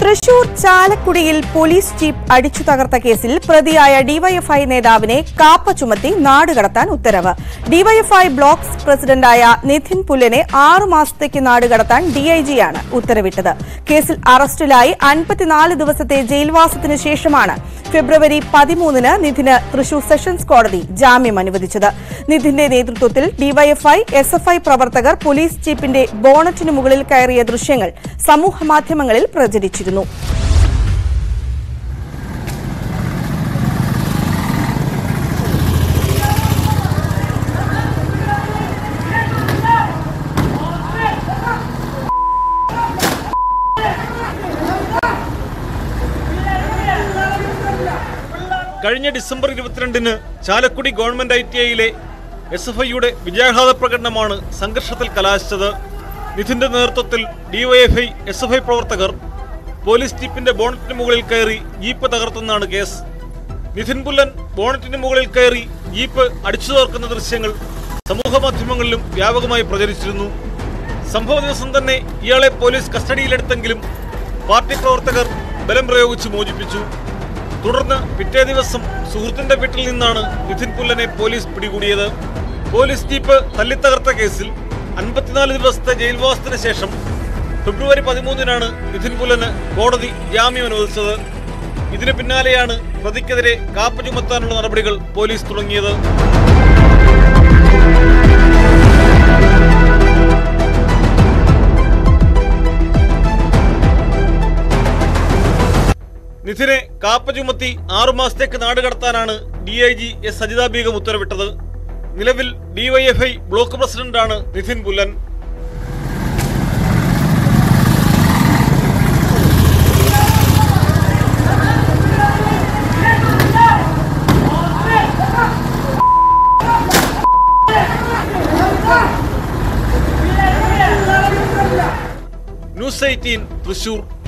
തൃശൂർ ചാലക്കുടിയിൽ police jeep അടിച്ചു തകർത്ത കേസിൽ പ്രതിയായ ഡിവൈഎഫ്ഐ നേതാവിനെ കാപ്പ ചുമത്തി നാടുകടത്താൻ ഉത്തരവ് ഡിവൈഎഫ്ഐ ബ്ലോക്ക് പ്രസിഡന്റായ നിധിൻ പുല്ലനെ ആറു മാസത്തേക്ക് നാടുകടത്താൻ ഡിഐജിയാണ് ഉത്തരവിട്ടത് കേസിൽ അറസ്റ്റിലായി അൻപത്തിനാല് ദിവസത്തെ ജയിൽവാസത്തിന് ശേഷമാണ് ഫെബ്രുവരി പതിമൂന്നിന് നിധിന് തൃശൂർ സെഷൻസ് കോടതി ജാമ്യം അനുവദിച്ചത് നിധിന്റെ നേതൃത്വത്തിൽ ഡിവൈഎഫ്ഐ എസ് എഫ് ഐ പ്രവർത്തകർ പോലീസ് ജീപ്പിന്റെ ബോണറ്റിന് മുകളിൽ കയറിയ ദൃശ്യങ്ങൾ സമൂഹമാധ്യമങ്ങളിൽ പ്രചരിച്ചിരുന്നു കഴിഞ്ഞ ഡിസംബർ ഇരുപത്തിരണ്ടിന് ചാലക്കുടി ഗവൺമെന്റ് ഐ ടി ഐയിലെ എസ് എഫ് ഐയുടെ വിജയാഹ്ലാദ പ്രകടനമാണ് സംഘർഷത്തിൽ കലാശിച്ചത് നിധിന്റെ നേതൃത്വത്തിൽ ഡിവൈഎഫ്ഐ എസ് എഫ് ഐ പ്രവർത്തകർ പോലീസ് ജീപ്പിന്റെ ബോണറ്റിന് മുകളിൽ കയറി ജീപ്പ് തകർത്തെന്നാണ് കേസ് നിധിൻ പുല്ലൻ ബോണറ്റിന് മുകളിൽ കയറി ജീപ്പ് അടിച്ചു തോർക്കുന്ന ദൃശ്യങ്ങൾ സമൂഹ മാധ്യമങ്ങളിലും വ്യാപകമായി പ്രചരിച്ചിരുന്നു സംഭവ ദിവസം തന്നെ ഇയാളെ പോലീസ് കസ്റ്റഡിയിലെടുത്തെങ്കിലും പാർട്ടി പ്രവർത്തകർ ബലം പ്രയോഗിച്ച് മോചിപ്പിച്ചു തുടർന്ന് പിറ്റേ ദിവസം സുഹൃത്തിന്റെ വീട്ടിൽ നിന്നാണ് നിധിൻ പുല്ലനെ പോലീസ് പിടികൂടിയത് പോലീസ് ജീപ്പ് തല്ലിത്തകർത്ത കേസിൽ അൻപത്തിനാല് ദിവസത്തെ ജയിൽവാസത്തിന് ശേഷം ഫെബ്രുവരി പതിമൂന്നിനാണ് നിധിൻ പുല്ലന് കോടതി ജാമ്യം അനുവദിച്ചത് ഇതിന് പിന്നാലെയാണ് പ്രതിക്കെതിരെ കാപ്പ് ചുമത്താനുള്ള നടപടികൾ പോലീസ് തുടങ്ങിയത് നിധിനെ കാപ്പ ചുമത്തി ആറുമാസത്തേക്ക് നാടുകടത്താനാണ് D I G S Sajitha Begum ഉത്തരവിട്ടത് നിലവിൽ ഡിവൈഎഫ്ഐ ബ്ലോക്ക് പ്രസിഡന്റാണ് നിധിൻ പുല്ലൻ ന്യൂസ് എയ്റ്റീൻ തൃശൂർ